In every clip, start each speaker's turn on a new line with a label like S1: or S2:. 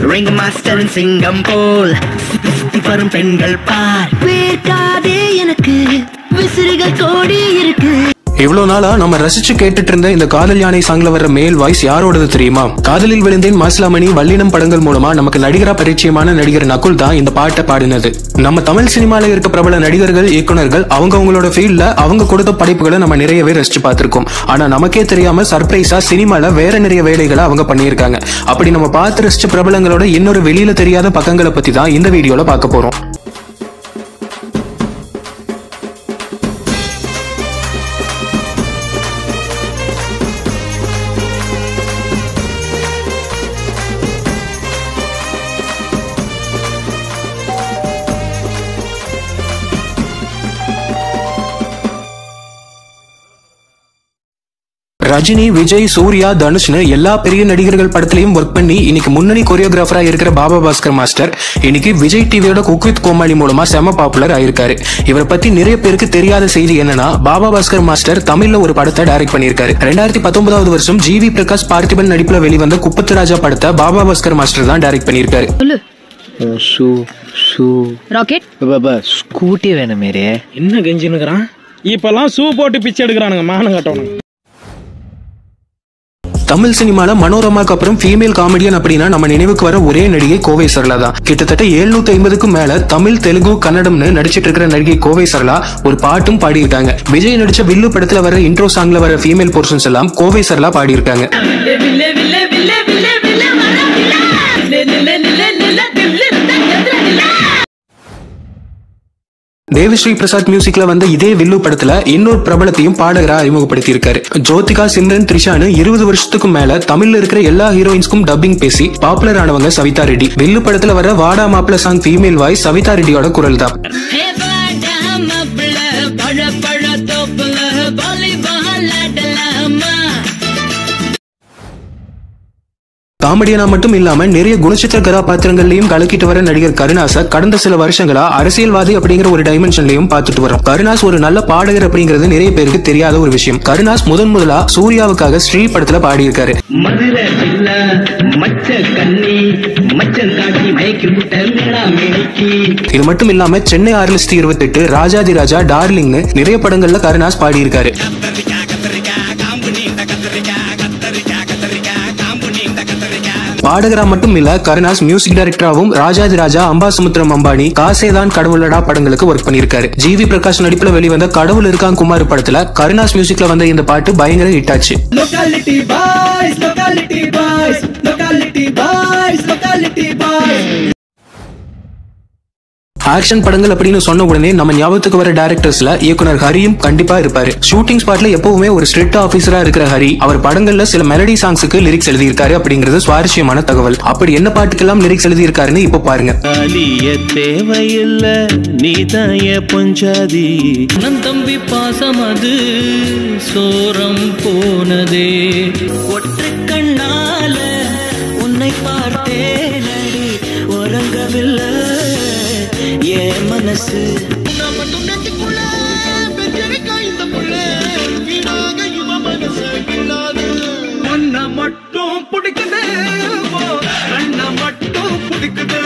S1: Ring master சிங்கம் போல் சுத்தி சுத்தி வரும் பெண்கள் பார் வேர்க்காதே எனக்கு விசிறிகள் கோடி இருக்கு
S2: இவ்வளவு நாளா நம்ம ரசிச்சு கேட்டுட்டு இருந்த இந்த காதல் யானை சாங்ல வர்ற மேல் வாய்ஸ் யாரோடது தெரியுமா காதலில் விழுந்தேன் மாசிலாமணி வல்லினம் படங்கள் மூலமா நமக்கு நடிகரா பரிச்சயமான நடிகர் நகுல் தான் இந்த பாட்டை பாடினது நம்ம தமிழ் சினிமால இருக்க பிரபல நடிகர்கள் இயக்குனர்கள் அவங்க அவங்களோட ஃபீல்ட்ல அவங்க கொடுத்த படைப்புகளை நம்ம நிறையவே ரசிச்சு பார்த்திருக்கோம் ஆனா நமக்கே தெரியாம சர்ப்ரைஸா சினிமால வேற நிறைய வேலைகளை அவங்க பண்ணியிருக்காங்க அப்படி நம்ம பார்த்து ரசிச்ச பிரபலங்களோட இன்னொரு வெளியில தெரியாத பக்கங்களை பத்தி தான் இந்த வீடியோல பார்க்க போறோம் ரஜினி விஜய் சூர்யா தனுஷ்னு எல்லா பெரிய நடிகர்கள் படத்திலையும் ஒர்க் பண்ணி இன்னைக்கு முன்னணி கொரியோகிராஃபரா இருக்கிற பாபா பாஸ்கர் மாஸ்டர் இன்னைக்கு விஜய் டிவியோட குக் வித் கோமாளி மூலமா செம பாப்புலர் ஆயிருக்காரு இவரை பத்தி நிறைய பேருக்கு தெரியாத செய்தி என்னன்னா பாபா பாஸ்கர் மாஸ்டர் தமிழ்ல ஒரு படத்தை டைரக்ட் பண்ணியிருக்காரு ரெண்டாயிரத்தி பத்தொன்பதாவது வருஷம் ஜி வி பிரகாஷ் பார்த்திபன் நடிப்புல வெளிவந்த குப்பத்து ராஜா படத்தை பாபா பாஸ்கர் மாஸ்டர் தான் டைரக்ட் பண்ணியிருக்காரு
S3: சொல்லு
S4: shoo shoo
S3: rocket
S4: Baba scooty வேணும் மேரே
S5: என்ன கெஞ்சினுக்கிறான் இப்பெல்லாம் ஷூ போட்டு பிச்சை எடுக்கிறானுங்க மானம் கட்டவனுங்க
S2: தமிழ் சினிமால மனோரமாக்கு அப்புறம் ஃபீமேல் காமெடியன் அப்படின்னா நம்ம நினைவுக்கு வர ஒரே நடிகை கோவை சரளா தான் கிட்டத்தட்ட 750 ஐம்பதுக்கும் மேல தமிழ் தெலுங்கு கன்னடம்னு நடிச்சிட்டு இருக்கிற நடிகை கோவை சரளா ஒரு பாட்டும் பாடியிருக்காங்க விஜய் நடிச்ச வில்லு படத்துல வர இன்ட்ரோ சாங்ல வர ஃபீமேல் போர்ஷன்ஸ் எல்லாம் கோவை சரளா பாடியிருக்காங்க தேவிஸ்ரீ பிரசாத் மியூசிக்ல வந்த இதே வில்லு படத்துல இன்னொரு பிரபலத்தையும் பாடகரா அறிமுகப்படுத்தி இருக்காரு ஜோதிகா சிம்ரன் த்ரிஷானு இருபது வருஷத்துக்கும் மேல தமிழ்ல இருக்கிற எல்லா ஹீரோயின்ஸ்க்கும் டப்பிங் பேசி பாப்புலர் ஆனவங்க சவிதா ரெட்டி வில்லு படத்துல வர Vaada Maappilla song female voice Savitha ரெட்டியோட குரல் தான் காமெடியனா மட்டும் இல்லாம நிறைய குணச்சித்திர கதாபாத்திரங்கள்லயும் கலக்கிட்டு வர நடிகர் கருணாச கடந்த சில வருஷங்களா அரசியல்வாதி அப்படிங்கிற ஒரு டைமென்ஷன்லயும் பார்த்துட்டு வரோம் கருணாஸ் ஒரு நல்ல பாடகர் அப்படிங்கிறது நிறைய பேருக்கு தெரியாத ஒரு விஷயம் கருணாஸ் முதன் முதலா சூர்யாவுக்காக ஸ்ரீ படத்துல பாடியிருக்காரு
S1: மதுரை பிள்ளை மச்ச கண்ணி மச்சம் காட்டி மயக்கி விட்ட மேடா மேனிக்கு
S2: இது மட்டும் இல்லாம சென்னை ஆறு லட்சத்தி இருபத்தி எட்டு ராஜாதி ராஜா டார்லிங்னு நிறைய படங்கள்ல கருணாஸ் பாடியிருக்காரு பாடகரா மட்டும் இல்ல கருணாஸ் மியூசிக் டைரக்டராவும் ராஜாதி ராஜா அம்பாசமுத்திரம் அம்பானி காசேதான் கடவுளடா படங்களுக்கு ஒர்க் பண்ணியிருக்காரு ஜிவி பிரகாஷ் நடிப்புல வெளிவந்த கடவுள் இருக்கான் குமார் படத்துல கருணாஸ் மியூசிக்ல வந்த இந்த பாட்டு பயங்கர ஹிட் ஆச்சு
S6: locality boys, locality boys, locality boys, locality boys.
S2: Action படங்கள் அப்படின்னு சொன்ன உடனே நம்ம ஞாபகத்துக்கு வர டேரக்டர்ஸ்ல இயக்குனர் ஹரியும் கண்டிப்பா இருப்பாரு ஷூட்டிங் ஸ்பாட்ல எப்பவுமே ஒரு ஸ்ட்ரிக்ட் ஆபீசரா இருக்கிற ஹரி அவர் படங்கள்ல சில மெலடி சாங்ஸுக்கு லிரிக்ஸ் எழுதியிருக்காரு அப்படிங்கிறது சுவாரஸ்யமான தகவல் அப்படி என்ன பாட்டுக்கெல்லாம் லிரிக்ஸ் எழுதியிருக்காருன்னு இப்போ பாருங்க
S7: அலிய தேவையில்ல நீதாய பொஞ்சாதி
S8: நம் தம்பி பாசம் அது சோரம் போனதே ஒற்றை கண்ணால உன்னை பார்த்தேனடி உறங்கவில்லை என் மனசு
S6: உன்னை மட்டும் பிடிக்குது கண்ணை மட்டும் பிடிக்குது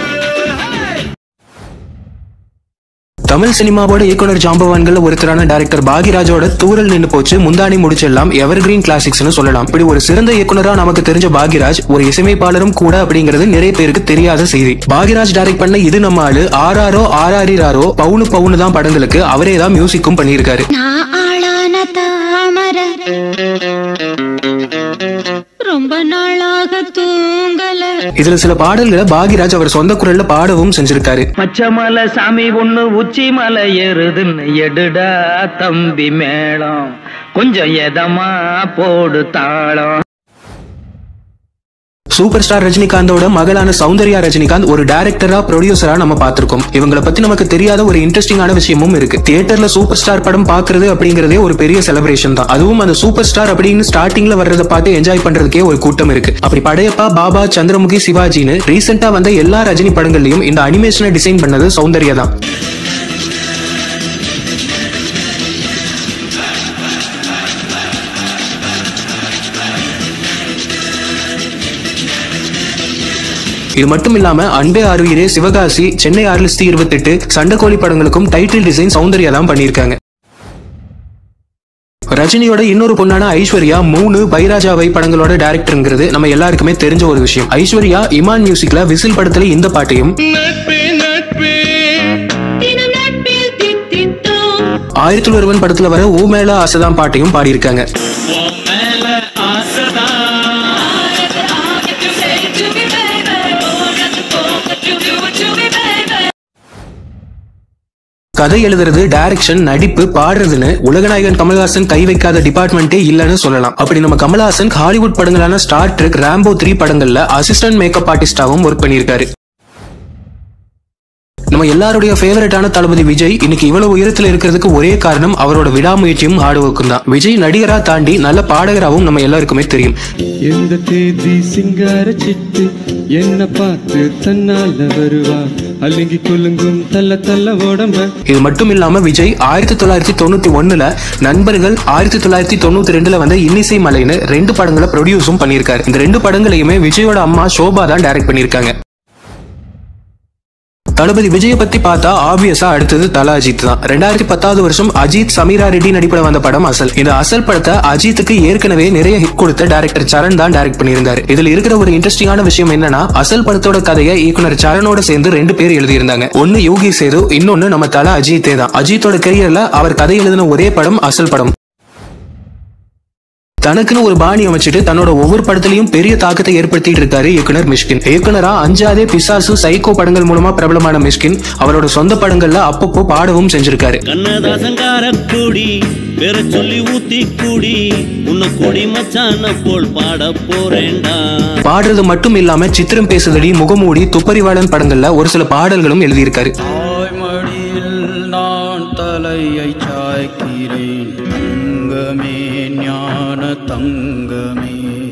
S2: தமிழ் சினிமாவோட இயக்குனர் ஜாம்பவான்கள் ஒருத்தரான டைரக்டர் பாகிராஜோட தூரல் நின்னு போச்சு முந்தானி முடிச்செல்லாம் எவர் கிரீன் கிளாசிக்ஸ்னு சொல்லலாம் இப்படி ஒரு சிறந்த இயக்குனரா நமக்கு தெரிஞ்ச பாகிராஜ் ஒரு இசையமைப்பாளரும் கூட அப்படிங்கிறது நிறைய பேருக்கு தெரியாத செய்தி பாகிராஜ் டைரக்ட் பண்ண இது நம்ம ஆளு ஆறாரோ ஆறாரிராரோ பவுனு பவுனு தான் படங்களுக்கு அவரே தான் மியூசிக்கும் பண்ணியிருக்காரு
S9: நான் ஆளான தாமர ரொம்ப நாளாக தூங்கல
S2: இதுல சில பாடல்களை பாகிராஜ் அவர் சொந்த குரல்ல பாடவும் செஞ்சிருக்காரு
S1: பச்சைமலை சாமி ஒண்ணு உச்சி மலை ஏறுதுன்னு எடுடா தம்பி மேளம் கொஞ்சம் எதமா போடு தாளம்
S2: சூப்பர் ஸ்டார் ரஜினிகாந்தோட மகளான சௌந்தர்யா ரஜினிகாந்த் ஒரு டைரக்டரா ப்ரொடியூசரா நம்ம பார்த்திருக்கோம் இவங்கள பத்தி நமக்கு தெரியாத ஒரு இன்ட்ரெஸ்டிங்கான விஷயமும் இருக்கு தியேட்டர்ல சூப்பர் ஸ்டார் படம் பாக்குறது அப்படிங்கறதே ஒரு பெரிய செலிப்ரேஷன் தான் அதுவும் அந்த சூப்பர் ஸ்டார் அப்படின்னு ஸ்டார்டிங்ல வர்றதை பார்த்து என்ஜாய் பண்றதுக்கே ஒரு கூட்டம் இருக்கு அப்படி படையப்பா பாபா சந்திரமுகி சிவாஜின்னு ரீசெண்டா வந்த எல்லா ரஜினி படங்கள்லயும் இந்த அனிமேஷனை டிசைன் பண்ணது சௌந்தர்யா தான் இது மட்டும் இல்லாம அன்பே ஆறுயிரே சிவகாசி சென்னை ஆறு லட்சத்தி இருபத்தெட்டு சண்டைக்கோழி படங்களுக்கும் டைட்டில் டிசைன் சௌந்தர்யா தான் பண்ணியிருக்காங்க ரஜினியோட இன்னொரு பொண்ணான ஐஸ்வர்யா மூணு பைராஜாவை படங்களோட டைரக்டருங்கிறது நம்ம எல்லாருக்குமே தெரிஞ்ச ஒரு விஷயம் ஐஸ்வர்யா இமான் மியூசிக்ல விசில் படத்துல இந்த பாட்டையும்
S9: தினம் நட்பில் தித்தித்தோம்
S2: ஆயிரத்தி ஒருவன் படத்துல வர ஊ மேல ஆசைதான் பாட்டையும் பாடியிருக்காங்க கதை எழுதுறது டைரக்ஷன் நடிப்பு பாடுறதுன்னு உலகநாயகன் கமல்ஹாசன் கை வைக்காத டிபார்ட்மெண்ட்டே இல்லைன்னு சொல்லலாம் அப்படி நம்ம கமல்ஹாசன் ஹாலிவுட் படங்களான ஸ்டார் ட்ரெக் ராம்போ த்ரீ படங்கள்ல அசிஸ்டன்ட் மேக்கப் ஆர்டிஸ்டாவும் ஒர்க் பண்ணியிருக்காரு நம்ம எல்லாருடைய ஃபேவரட்டான தளபதி விஜய் இன்னைக்கு இவ்வளவு உயரத்துல இருக்கிறதுக்கு ஒரே காரணம் அவரோட விடாமுயற்சியும் ஹார்ட் ஒர்க்கும் தான் விஜய் நடிகரா தாண்டி நல்ல பாடகராகவும் நம்ம எல்லாருக்குமே தெரியும்
S6: எந்த தேதி சிங்கார சிட்டு என்ன பார்த்து தன்னால வருவா அல்லிங்கி குலுங்கும் தள்ள தள்ள உடம்ப
S2: இது மட்டும் இல்லாம விஜய் ஆயிரத்தி தொள்ளாயிரத்தி தொண்ணூத்தி ஒண்ணுல நண்பர்கள் ஆயிரத்தி தொள்ளாயிரத்தி தொண்ணூத்தி ரெண்டுல வந்த இன்னிசை மலைன்னு ரெண்டு படங்களை ப்ரொடியூஸும் பண்ணியிருக்காரு இந்த ரெண்டு படங்களையுமே விஜயோட அம்மா சோபா தான் டைரக்ட் பண்ணியிருக்காங்க தளபதி விஜயை பத்தி பார்த்தா ஆப்வியஸா அடுத்தது தல அஜித் தான் ரெண்டாயிரத்தி பத்தாவது வருஷம் அஜித் சமீரா ரெட்டி நடிப்பட வந்த படம் அசல் இந்த அசல் படத்தை அஜித்துக்கு ஏற்கனவே நிறைய ஹிட் கொடுத்த டைரக்டர் சரண் தான் டைரக்ட் பண்ணியிருந்தாரு இதுல இருக்கிற ஒரு இன்ட்ரெஸ்டிங்கான விஷயம் என்னன்னா அசல் படத்தோட கதையை இயக்குனர் சரணோட சேர்ந்து ரெண்டு பேர் எழுதியிருந்தாங்க ஒன்னு யோகி சேது இன்னொன்னு நம்ம தல அஜித்தே தான் அஜித்தோட கெரியர்ல அவர் கதை எழுதின ஒரே படம் அசல் படம் தனக்குன்னு ஒரு பாணி அமைச்சிட்டு தன்னோட ஒவ்வொரு படத்திலையும் பெரிய தாக்கத்தை ஏற்படுத்திட்டு இருக்காரு இயக்குனர் மிஷ்கின் இயக்குனரா அஞ்சாதே பிசாசு சைக்கோ படங்கள் மூலமா பிரபலமான மிஷ்கின் அவரோட சொந்த படங்கள்ல அப்பப்போ பாடவும் செஞ்சிருக்காரு
S7: கண்ணதாசங்கார கூடி பேர சொல்லி ஊத்தி கூடி உன்னை கூடி மச்சான போல் பாட போறேன்டா
S2: பாடுறது மட்டும் இல்லாம சித்திரம் பேசுதடி முகமூடி துப்பறிவாளன் படங்கள்ல ஒரு சில பாடல்களும் எழுதியிருக்காரு
S6: தாய்மடியில் நான் தலையை சாய்க்கிறேன் தங்கமே ஞான தங்கமே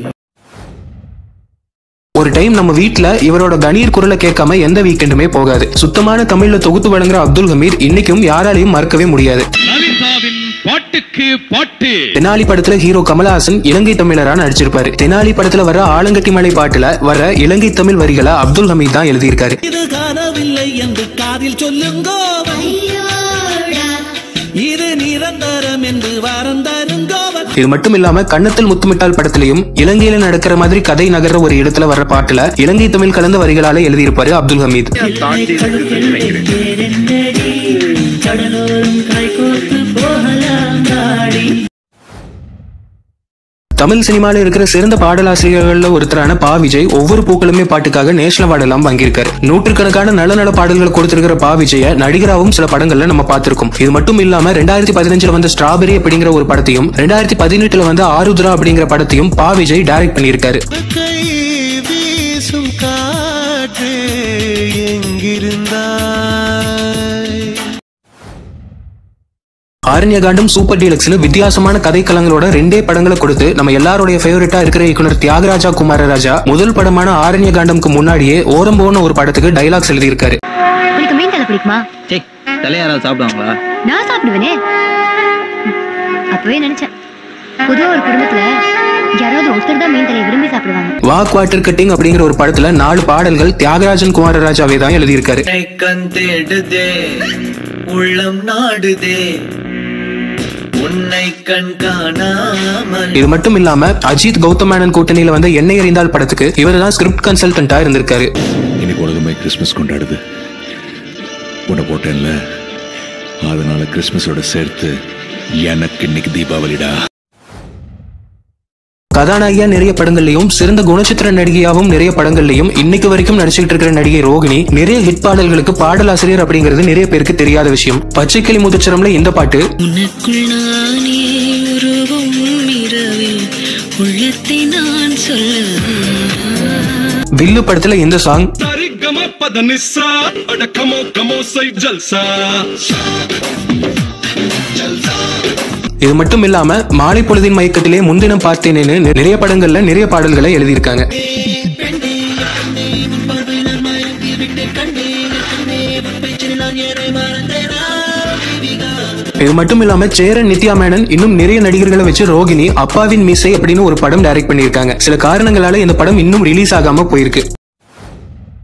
S2: ஒரு டைம் நம்ம வீட்ல இவரோட கணீர் குரலை கேட்காம எந்த வீக்கெண்டுமே போகாது சுத்தமான தமிழ்ல தொகுத்து வழங்குற அப்துல் ஹமீத் இன்னைக்கும் யாராலையும் மறக்கவே முடியாது
S5: லலிதாவின் பாட்டுக்கு பாட்டு
S2: தெனாலி படத்துல ஹீரோ கமலஹாசன் இலங்கை தமிழரா நடிச்சிருப்பாரு தெனாலி படத்துல வர ஆலங்கட்டி மலை பாட்டுல வர இலங்கை தமிழ் வரிகளை அப்துல் ஹமீத் தான் எழுதியிருக்காரு
S8: இது காணவில்லை என்று காதில் சொல்லுங்கோ இது நிரந்தரம் என்று வாரம் தருங்கோவன்
S2: இது மட்டும் இல்லாம கன்னத்தில் முத்துமிட்டால் படத்திலையும் இலங்கையில நடக்கிற மாதிரி கதை நகர்ற ஒரு இடத்துல வர்ற பாட்டுல இலங்கை தமிழ் கலந்த வரிகளால எழுதியிருப்பாரு அப்துல் ஹமீத் தமிழ் சினிமால இருக்கிற சிறந்த பாடலாசிரியர்கள்ல ஒருத்தரான பா விஜய் ஒவ்வொரு பூக்களுமே பாட்டுக்காக நேஷனல் அவார்டு எல்லாம் வாங்கியிருக்காரு நூற்றுக்கணக்கான நல்ல நல்ல பாடல்களை கொடுத்திருக்கிற பா விஜய நடிகராகவும் சில படங்கள்ல நம்ம பார்த்திருக்கோம் இது மட்டும் இல்லாம ரெண்டாயிரத்தி பதினஞ்சுல வந்த ஸ்ட்ராபெரி அப்படிங்கிற ஒரு படத்தையும் ரெண்டாயிரத்தி பதினெட்டுல வந்த ஆருத்ரா அப்படிங்கிற படத்தையும் பா விஜய் டைரக்ட் பண்ணியிருக்காரு
S7: கை வீசும் காற்று எங்கிருந்தாய்
S2: ஆரண்யகாண்டம் சூப்பர் டீலக்ஸ்னு வித்தியாசமான கதைக்களங்களோட ரெண்டே படங்களை கொடுத்து நம்ம எல்லாருடைய ஃபேவரட்டா இருக்கிற இயக்குனர் தியாகராஜா குமாரராஜா முதல் படமான ஆரண்யகாண்டம்க்கு முன்னாடியே ஓரம்போன ஒரு படத்துக்கு டைலாக்ஸ் எழுதியிருக்காரு
S9: உனக்கு மீன் தலை பிடிக்குமா
S4: சே தலையாராவது சாப்பிடுவாங்களா
S9: நான் சாப்பிடுவேனே அப்பவே நினைச்சேன் பொதுவா ஒரு குடும்பத்துல யாராவது ஒருத்தர் தான் மீன் தலையை விரும்பி சாப்பிடுவாங்க
S2: வாக் வாட்டர் கட்டிங் அப்படிங்கிற ஒரு படத்துல நாலு பாடல்கள் தியாகராஜன் குமாரராஜாவே தான் எழுதியிருக்காரு
S8: கண் தேடுதே உள்ளம் நாடுதே உன்னை கண் காணாமல்
S2: இது மட்டும் இல்லாம அஜித் கௌதம் மேனன் கூட்டணியில வந்த எண்ணெய் எறிந்தால் படத்துக்கு இவர் தான் ஸ்கிரிப்ட் கன்சல்டன்டா இருந்திருக்காரு
S3: இன்னைக்கு உலகமே கிறிஸ்மஸ் கொண்டாடுது உன்னை போட்டேன்ல அதனால கிறிஸ்மஸோட சேர்த்து எனக்கு இன்னைக்கு தீபாவளிடா
S2: கதாநாயகியா நிறைய படங்கள்லயும் சிறந்த குணச்சித்திர நடிகையாவும் நிறைய படங்கள்லயும் இன்னைக்கு வரைக்கும் நடிச்சுட்டு இருக்கிற நடிகை ரோகிணி நிறைய ஹிட் பாடல்களுக்கு பாடலாசிரியர் அப்படிங்கிறது நிறைய பேருக்கு தெரியாத விஷயம் பச்சைக்கிளி முதுச்சரம்ல இந்த பாட்டு
S9: உனக்குள் நானே உருவும் இரவில் உள்ளத்தை நான் சொல்ல
S2: வில்லு படத்துல இந்த சாங்
S6: சரி கம பத நிசா அட கமோ கமோ சை ஜல்சா
S2: இது மட்டும் இல்லாம மாலை பொழுதின் மயக்கத்திலே முன்தினம் பார்த்தேனேன்னு நிறைய படங்கள்ல நிறைய பாடல்களை எழுதியிருக்காங்க இது மட்டும் இல்லாம சேரன் நித்யா மேனன் இன்னும் நிறைய நடிகர்களை வச்சு ரோகிணி அப்பாவின் மீசை அப்படின்னு ஒரு படம் டைரக்ட் பண்ணியிருக்காங்க சில காரணங்களால இந்த படம் இன்னும் ரிலீஸ் ஆகாம போயிருக்கு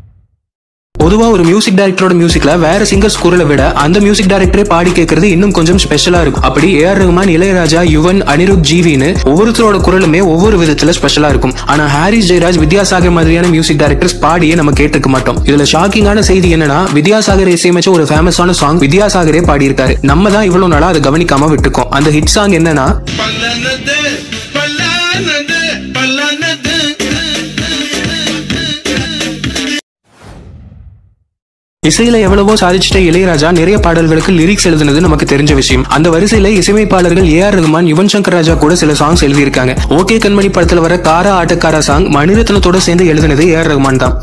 S2: பொதுவா ஒரு மியூசிக் டைரக்டரோட மியூசிக்ல வேற சிங்கர்ஸ் குரலை விட அந்த மியூசிக் டைரக்டரே பாடி கேட்கறது இன்னும் கொஞ்சம் ஸ்பெஷலா இருக்கும் அப்படி ஏ ஆர் ரஹ்மான் இளையராஜா யுவன் அனிருத் ஜிவின்னு ஒவ்வொருத்தரோட குரலுமே ஒவ்வொரு விதத்துல ஸ்பெஷலா இருக்கும் ஆனா ஹாரிஸ் ஜெயராஜ் வித்யாசாகர் மாதிரியான மியூசிக் டைரக்டர்ஸ் பாடியே நம்ம கேட்டிருக்க மாட்டோம் இதுல ஷாக்கிங்கான செய்தி என்னன்னா வித்யாசாகர் இசையமைச்ச ஒரு ஃபேமஸான சாங் வித்யாசாகரே பாடியிருக்காரு நம்ம தான் இவ்வளவு நாளா அதை கவனிக்காம விட்டுருக்கோம் அந்த ஹிட் சாங் என்னன்னா
S8: பல்லானது பல்லானது பல்லானது
S2: இசையில எவ்வளவோ சாதிச்சிட்ட இளையராஜா நிறைய பாடல்களுக்கு லிரிக்ஸ் எழுதுனது நமக்கு தெரிஞ்ச விஷயம் அந்த வரிசையில இசையமைப்பாளர்கள் ஏ ஆர் ரகுமான் யுவன் சங்கர் ராஜா கூட சில சாங்ஸ் எழுதியிருக்காங்க ஓகே கண்மணி படத்துல வர காரா ஆட்டக்காரா சாங் மணிரத்னத்தோட சேர்ந்து எழுதுனது ஏ ஆர் ரகுமான் தான்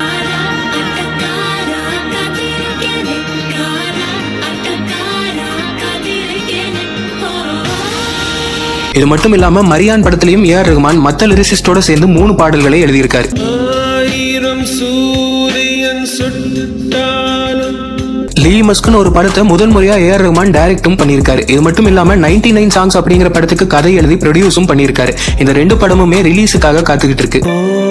S2: இது மட்டும் இல்லாம மரியான் படத்திலையும் ஏ ஆர் ரகுமான் மத்த லிரிசிஸ்டோட சேர்ந்து மூணு பாடல்களை எழுதியிருக்காரு
S6: ஆயிரம் சூரியன் சுட்டாலும்
S2: லீ மஸ்குன்னு ஒரு படத்தை முதல் முறையா ஏ ஆர் ரகுமான் டைரக்டும் பண்ணியிருக்காரு இது மட்டும் இல்லாம 99 நைன் சாங்ஸ் அப்படிங்கிற படத்துக்கு கதை எழுதி ப்ரொடியூஸும் பண்ணியிருக்காரு இந்த ரெண்டு படமுமே ரிலீஸுக்காக காத்துக்கிட்டு இருக்கு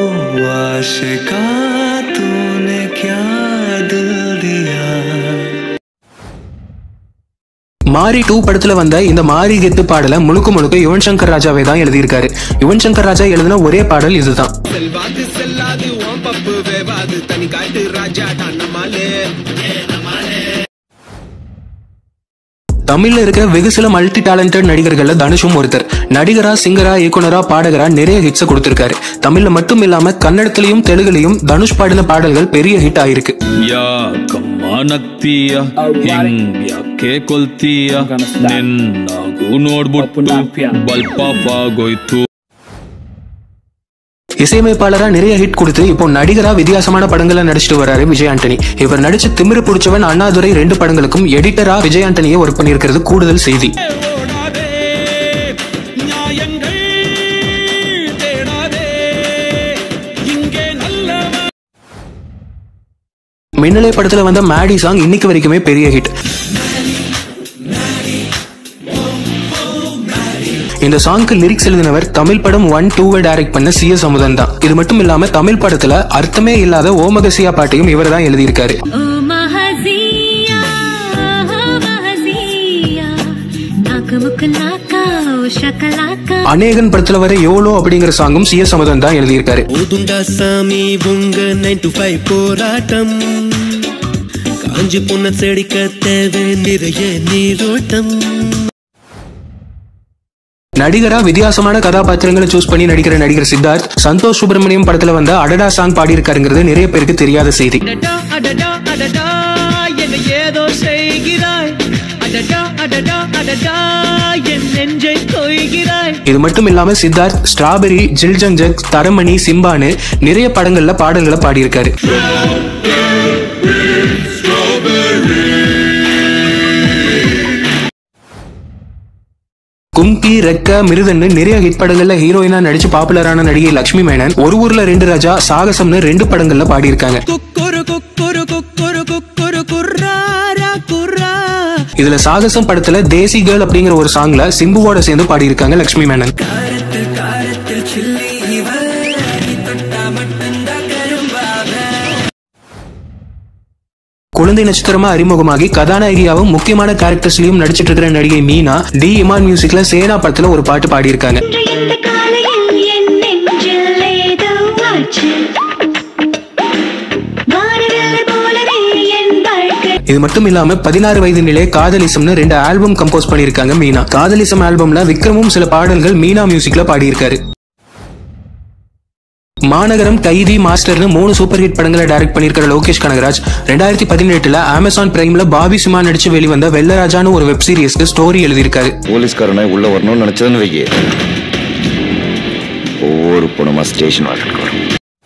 S2: மாரி டூ படத்துல வந்த இந்த மாரி கெத்து பாடல முழுக்க முழுக்க யுவன் சங்கர் ராஜாவே தான் எழுதியிருக்காரு யுவன் சங்கர் ராஜா எழுதின ஒரே பாடல் இதுதான்
S6: செல்வாது செல்லாது ஓம் பப்பு வேவாது தனி காட்டு ராஜா நம்மாலே
S2: தமிழ்ல இருக்க வெகு சில மல்டி டேலண்டட் நடிகர்கள்ல தனுஷும் ஒருத்தர் நடிகரா சிங்கரா இயக்குனரா பாடகரா நிறைய ஹிட்ஸை கொடுத்திருக்காரு தமிழ்ல மட்டும் இல்லாம கன்னடத்திலையும் தெலுங்குலையும் தனுஷ் பாடின பாடல்கள் பெரிய ஹிட் ஆயிருக்கு
S10: ಯಾಕಮ್ಮ ನಗ್ತೀಯ ಹಿಂಗ್ ಯಾಕೆ ಕೊಲ್ತೀಯ ನಿನ್ನಾಗೂ ನೋಡ್ಬಿಟ್ಟು ಬಲ್ಪಾಪ್ ಆಗೋಯ್ತು
S2: இசையமைப்பாளரா நிறைய ஹிட் கொடுத்து இப்போ நடிகரா வித்தியாசமான படங்கள்ல நடிச்சிட்டு வராரு விஜய் ஆண்டனி இவர் நடிச்ச திமிரு பிடிச்சவன் அண்ணாதுரை ரெண்டு படங்களுக்கும் எடிட்டரா விஜய் ஆண்டனியை ஒர்க் பண்ணியிருக்கிறது கூடுதல் செய்தி
S8: ஓடாதே நியாயங்கள் தேடாதே இங்கே நல்லவன்
S2: மின்னலே படத்துல வந்த மேடி சாங் இன்னைக்கு வரைக்குமே பெரிய ஹிட் இந்த சாங்க்கு லிரிக்ஸ் எழுதினவர் தமிழ் படம் ஒன் டூவை டைரக்ட் பண்ண சி எஸ் அமுதன் தான் இது மட்டும் இல்லாம தமிழ் படத்துல அர்த்தமே இல்லாத ஓமகசியா பாட்டையும் இவர் தான் எழுதியிருக்காரு
S11: ஓ மஹசியா மஹசியா நாக்கு முக்கு நாக்கா ஓ ஷக்கலாக்கா
S2: அநேகன் படத்துல வர யோலோ அப்படிங்கிற சாங்கும் சி எஸ் அமுதன் தான் எழுதியிருக்காரு
S12: போதுண்டா சாமி உங்க நைன் டு ஃபைவ் போராட்டம் காஞ்சி பொண்ண செடிக்க தேவை நிறைய நீரோட்டம்
S2: நடிகரா வித்தியாசமான கதாபாத்திரங்களை சூஸ் பண்ணி நடிக்கிற நடிகர் சித்தார்த் சந்தோஷ் சுப்பிரமணியம் படத்துல வந்த அடடா சாங் பாடியிருக்காருங்கிறது நிறைய பேருக்கு தெரியாத செய்தி
S8: அடடா அடடா அடடா என்னை ஏதோ செய்கிறாய் அடடா அடடா அடடா என் நெஞ்சை கொய்கிறாய்
S2: இது மட்டும் இல்லாம சித்தார்த் ஸ்ட்ராபெரி ஜில்ஜங் ஜக் தரமணி சிம்பான்னு நிறைய படங்கள்ல பாடல்களை பாடியிருக்காரு கும்கி ரெக்க மிருதன்னு நிறைய ஹிட் படங்கள்ல ஹீரோயினா நடிச்சு பாப்புலரான நடிகை லட்சுமி மேனன் ஒரு ஊர்ல ரெண்டு ராஜா சாகசம்னு ரெண்டு படங்கள்ல பாடியிருக்காங்க
S8: குக்குரு குக்குரு குக்குரு குக்குரு குர்ராரா குர்ரா
S2: இதுல சாகசம் படத்துல தேசி கேர்ள் அப்படிங்கிற ஒரு சாங்ல சிம்புவோட சேர்ந்து பாடியிருக்காங்க லட்சுமி மேனன் குழந்தை நட்சத்திரமா அறிமுகமாகி கதாநாயகியாவும் முக்கியமான கேரக்டர்ஸ்லயும் நடிச்சிட்டு இருக்கிற நடிகை மீனா டி இமான் மியூசிக்ல சேனா படத்துல ஒரு பாட்டு பாடியிருக்காங்க
S11: இந்த காலையில் என் நெஞ்சில் ஏதோ ஆச்சு வானவில் போலவே என் வாழ்க்கை
S2: இது மட்டும் இல்லாம பதினாறு வயது நிலை காதலிசம்னு ரெண்டு ஆல்பம் கம்போஸ் பண்ணியிருக்காங்க மீனா காதலிசம் ஆல்பம்ல விக்ரமும் சில பாடல்கள் மீனா மியூசிக்ல பாடியிருக்காரு மாநகரம் கைதி மாஸ்டர்னு மூணு சூப்பர் ஹிட் படங்களை டைரக்ட் பண்ணியிருக்கிற லோகேஷ் கனகராஜ் ரெண்டாயிரத்தி பதினெட்டுல அமேசான் பிரைம்ல பாபி சிமா நடிச்சு வெளிவந்த வெள்ளராஜான்னு ஒரு வெப் சீரிஸ்க்கு ஸ்டோரி எழுதியிருக்காரு
S13: போலீஸ்காரனை உள்ள வரணும்னு நினைச்சதுன்னு வையே ஒவ்வொரு பொண்ணுமா ஸ்டேஷன் வாசலுக்கு வரும்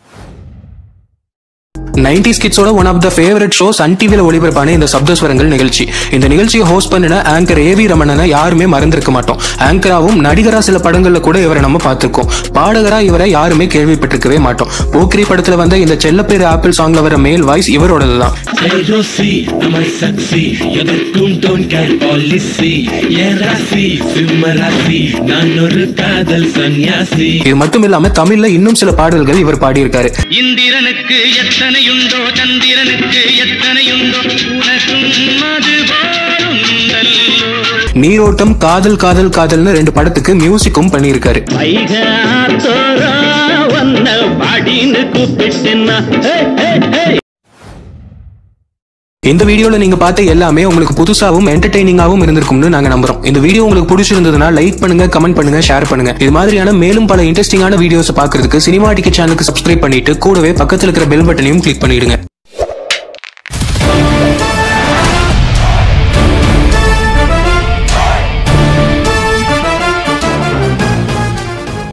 S2: நைன்டி கிட்ஸோட one of the favourite show Sun டிவில ஒளிபரப்பான இந்த சப்தஸ்வரங்கள் நிகழ்ச்சி இந்த நிகழ்ச்சியை ஹோஸ்ட் பண்ணின ஆங்கர் ஏவி ரமணனை யாருமே மறந்திருக்க மாட்டோம் ஆங்கராவும் நடிகரா சில படங்கள்ல கூட இவரை நம்ம பார்த்திருக்கோம் பாடகரா இவரை யாருமே கேள்விப்பட்டிருக்கவே மாட்டோம் போக்கிரி படத்துல வந்த இந்த செல்லப்பேர் ஆப்பிள் சாங்ல வர மேல் வாய்ஸ் இவரோடது தான்
S14: ரோசி நம்மை சக்சி எதற்கும் டோன் கேர் பாலிசி என் ராசி சிம்ம ராசி நான் ஒரு காதல் சன்னியாசி
S2: இது மட்டும் இல்லாம தமிழ்ல இன்னும் சில பாடல்கள் இவர் பாடியிருக்காரு
S14: இந்திரனுக்கு எத்தனையுண்டோ சந்திரனுக்கு எத்தனை
S2: நீரோட்டம் காதல் காதல் காதல்னு ரெண்டு படத்துக்கு மியூசிக்கும் பண்ணியிருக்காரு
S14: வைகாத்தோரா வந்த பாடின்னு கூப்பிட்டுன்னா ஹே, ஹே, ஹே.
S2: இந்த வீடியோல நீங்க பார்த்த எல்லாமே உங்களுக்கு புதுசாவும் என்டர்டைனிங்காவும் இருந்திருக்கும்னு நாங்க நம்புறோம் இந்த வீடியோ உங்களுக்கு பிடிச்சிருந்ததுன்னா லைக் பண்ணுங்க கமெண்ட் பண்ணுங்க ஷேர் பண்ணுங்க இது மாதிரியான மேலும் பல இன்ட்ரெஸ்டிங்கான வீடியோஸ் பார்க்கிறதுக்கு சினிமா டிக்கெட் சேனலுக்கு சப்ஸ்கிரைப் பண்ணிட்டு கூடவே பக்கத்துல இருக்கிற பெல் பட்டனையும் கிளிக் பண்ணிடுங்க